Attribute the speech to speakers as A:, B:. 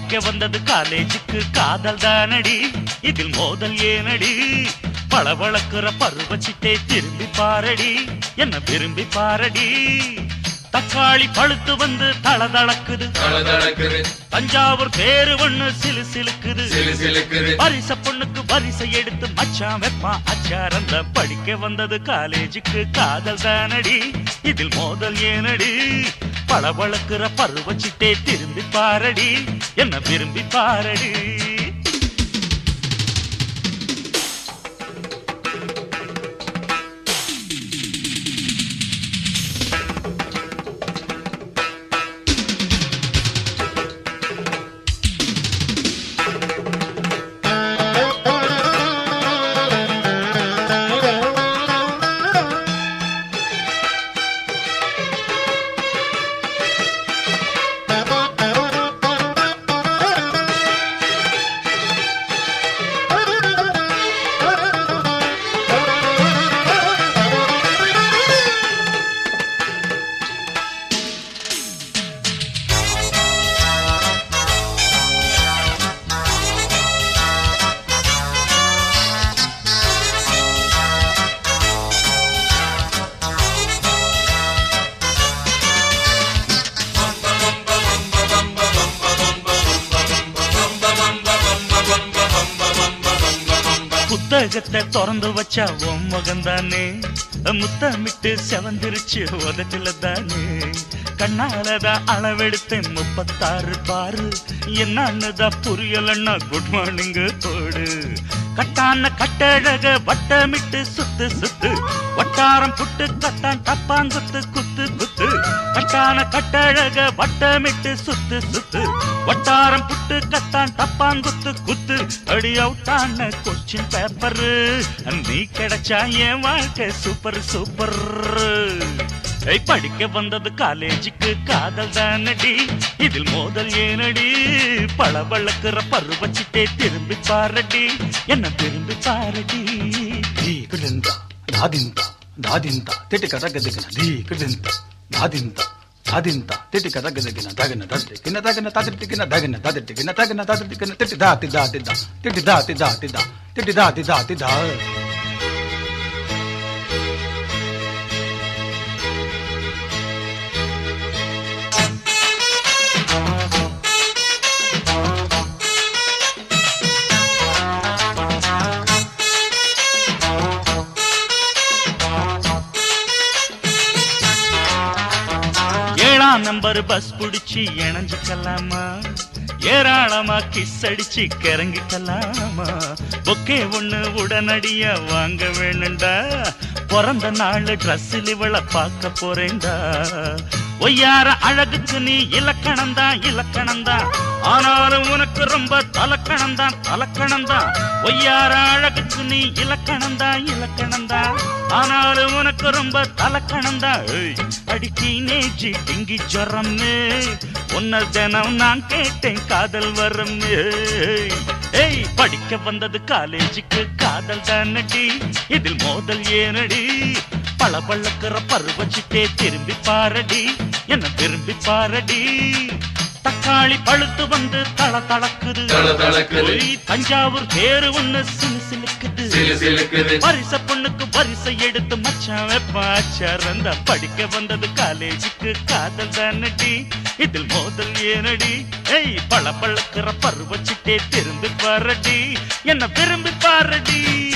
A: படிக்க வந்தது காலேஜுக்கு காதல் தானடி இதில் மோதல் ஏனடி பளபளக்குற பருவச்சிட்டே திரும்பி பாரடி என்ன விரும்பி பாரடி தக்காளி பழுத்து வந்து தளதளக்குது
B: தளதளக்குது
A: தஞ்சாவூர் பேரு ஒண்ணு சிலு சிலுக்குது
B: சிலு சிலுக்குது
A: பரிச பொண்ணுக்கு வரிசை எடுத்து மச்சான் வெப்பான் அச்சாரம் தான் படிக்க வந்தது காலேஜுக்கு காதல் தானடி இதில் மோதல் ஏனடி பளபளக்குற பருவச்சிட்டே திரும்பி பாரடி என்ன விரும்பி பாரடி புத்தகத்தை திறந்து வச்சா உன் முகம்தானே முத்தமிட்டு செவந்திருச்சு உதட்டுல தானே கண்ணாலதான் அளவெடுத்தேன் முப்பத்தாறு பாரு என்னன்னுதான் புரியலன்னா குட் மார்னிங் போடு கட்டான கட்டழக வட்டமிட்டு சுத்து சுத்து வட்டாரம் புட்டு கட்டான் டப்பாங்குத்து குத்து குத்து கட்டான கட்டழக வட்டமிட்டு சுத்து சுத்து வட்டாரம் புட்டு கத்தான் டப்பாங்குத்து குத்து அடி அவுட்டான கொச்சின் பேப்பர் நீ கிடைச்சா என் வாழ்க்கை சூப்பர் சூப்பர் ஏய், படிக்க வந்தது காலேஜுக்கு காதல் தானடி இதில் மோதல் ஏனடி பளபளக்குற பருவச்சிட்டே திரும்பி பாரடி என்ன திரும்பி பாரடி
C: ధీకుడింత నాదింత నాదింత తిటిక తగ్గదిగిన ధీకుడింత నాదింత నాదింత తిటిక తగ్గదిగిన దగిన దదిగిన దగిన తదిటిగిన దగిన దదిటిగిన దగిన దదిగిన తిటి దా తిదా తిదా తిటి దా తిదా తిదా తిటి దా తిదా తిదా
A: ஏழாம் நம்பர் பஸ் புடிச்சு இணைஞ்சுக்கலாமா ஏராளமா கிஸ் அடிச்சு கிறங்கிக்கலாமா பொக்கே ஒண்ணு உடனடியா வாங்க வேணும்டா பிறந்த நாள் ட்ரெஸ்ஸில் இவளை பார்க்க போறேன்டா ஒய்யார அழகுக்கு நீ இலக்கணம்தான் இலக்கணம்தான் ஆனாலும் உனக்கு ரொம்ப தலக்கணம்தான் தலக்கணம்தான் ஒய்யார அழகுக்கு நீ இலக்கணம்தான் இலக்கணம்தான் ஆனாலும் உனக்கு ரொம்ப தலக்கணம்தான் ஏய், அடி டீனேஜ் டிங்கி ஜரம்னு உன்ன தினம் நான் கேட்டேன் காதல் வரம் ஏய் படிக்க வந்தது காலேஜுக்கு காதல் தானடி இதில் மோதல் ஏனடி பளபளக்கிற பருவச்சிட்டே திரும்பி பாரடி என்ன திரும்பி பாரடி தக்காளி பழுத்து வந்து தள தளக்குது
B: தளதளக்குது.
A: ஒய், தஞ்சாவூர் பேரு ஒண்ணு சிலு சிலுக்குது
B: சிலு சிலுக்குது
A: வரிச பொண்ணுக்கு வரிசை எடுத்து மச்சான் வெப்பாச்சாரந்த படிக்க வந்தது காலேஜுக்கு காதல் தானடி இதில் மோதல் ஏனடி ஏய் பளபளக்கிற பருவச்சிட்டே திரும்பி பாரடி என்ன விரும்பி பாரடி